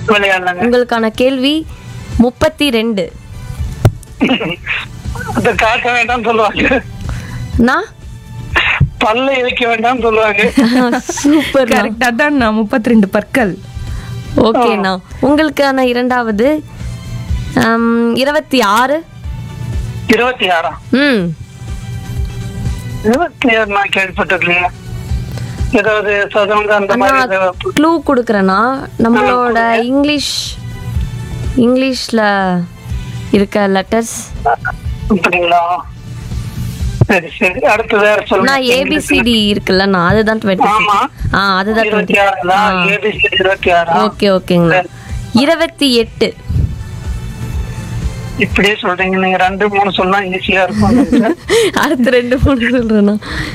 விளையாடலாங்க உங்களுக்கான கேள்வி முப்பத்தி ரெண்டு அந்த காக்க வேண்டாம்னு சொல்லுவாங்க நான் பல்ல இழைக்க வேண்டாம்னு சொல்லுவாங்க சூப்பர் கரெக்டா தான் நான் முப்பத்தி ரெண்டு பற்கள் ஓகேண்ணா உங்களுக்கான இரண்டாவது ஆம், இருபத்தி ஆறு இருபத்தி ஆறாம் ம் இருபத்தி ஆறு நான் கேள்விப்பட்டது இல்லையா ஏதாவது சதவங்க அந்த மாதிரி அண்ணா ஏதாவது க்ளூ கொடுக்குறேன்னா நம்மளோட இங்கிலீஷ் இங்கிலீஷ்ல இருக்க லெட்டர்ஸ் அப்படிங்களா சரி சரி அடுத்து வேற நான் சொல்லுங்க ஏபிசிடி இருக்குல்லண்ணா அதுதான் டுவெண்ட்டி ஆமா. ஆ அதுதான் இருபத்தி டுவெண்ட்டி ஆறுங்களா ஏபிசி இருபத்தி ஆறா ஓகே ஓகேங்கண்ணா இருபத்தி எட்டு இப்படியே சொல்றீங்க நீங்க ரெண்டு மூணு சொன்னா ஈஸியா இருக்கும் அடுத்து ரெண்டு மூணு சொல்றேண்ணா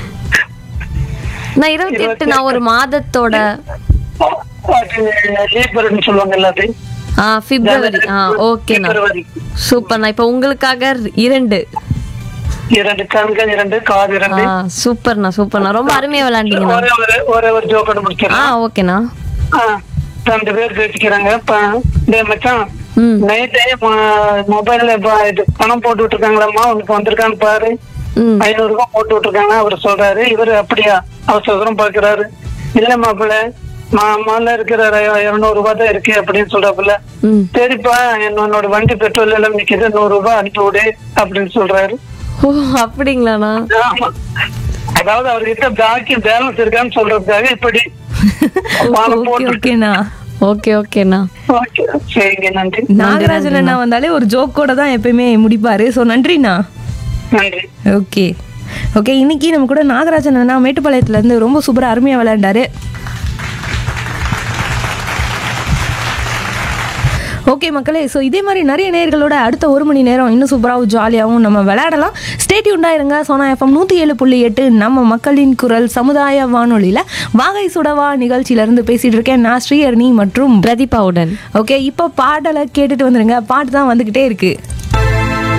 நான் இருபத்தி எட்டு நான் ஒரு மாதத்தோட அது லீபர்னு சொல்லுவாங்கல்ல அது ஆ பிப்ரவரி ஆ ஓகேண்ணா பிப்ரவரி சூப்பர்ண்ணா இப்போ உங்களுக்காக இரண்டு இரண்டு கண்கள் இரண்டு காது ஆ இரண்டு சூப்பர்ண்ணா சூப்பர்ண்ணா ரொம்ப அருமையா விளையாண்டீங்கண்ணா ஒரே ஒரு ஒரே ஒரு ஜோக்கோட ஆ முடிச்சிடலாம் ஓகேண்ணா ஆ, ரெண்டு பேர் பேசிக்கிறாங்க இப்ப டேய் மச்சான் ம் நைட்டே மொபைல்ல இது பணம் போட்டு விட்டுருக்காங்களம்மா உனக்கு வந்திருக்கான்னு பாரு ம் ஐநூறு ரூபாய் போட்டு விட்டுருக்காங்க அவர் சொல்றாரு இவரு அப்படியா அவசர அவசரம் பாக்குறாரு இல்ல மாப்பிள்ள முதல்ல இருக்கிற இருநூறு ரூபாய் தான் இருக்கு அப்படின்னு சொல்றாப்புல ம் சரிப்பா என்னோட வண்டி பெட்ரோல் எல்லாம் நிக்குது நூறு ரூபாய் அனுப்பி விடு அப்படின்னு சொல்றாரு ஓ அப்படிங்களாண்ணா ஆமா அதாவது அவர்கிட்ட பாக்கி பேலன்ஸ் இருக்கான்னு சொல்றதுக்காக இப்படி பணம் ஓகே போட்டு ஓகேண்ணா ஓகே ஓகேண்ணா ஓகே சரிங்க நன்றி நாகராஜன் அண்ணா வந்தாலே ஒரு ஜோக்கோட தான் எப்பயுமே முடிப்பாரு ஸோ நன்றிண்ணா நன்றி ஓகே ஓகே இன்னைக்கு நம்ம கூட நாகராஜன் அண்ணா மேட்டுப்பாளையத்துல இருந்து ரொம்ப சூப்பரா அருமையா விளையாண்டாரு ஓகே மக்களே ஸோ இதே மாதிரி நிறைய நேர்களோட அடுத்த ஒரு மணி நேரம் இன்னும் சூப்பராகவும் ஜாலியாகவும் நம்ம விளையாடலாம் ஸ்டேட் இருங்க சோனா எஃப்எம் நூற்றி ஏழு புள்ளி எட்டு நம்ம மக்களின் குரல் சமுதாய வானொலியில் வாகை சுடவா நிகழ்ச்சியிலேருந்து பேசிகிட்டு இருக்கேன் நான் ஸ்ரீஹரணி மற்றும் பிரதீபாவுடன் ஓகே இப்போ பாடலை கேட்டுட்டு வந்துருங்க பாட்டு தான் வந்துக்கிட்டே இருக்குது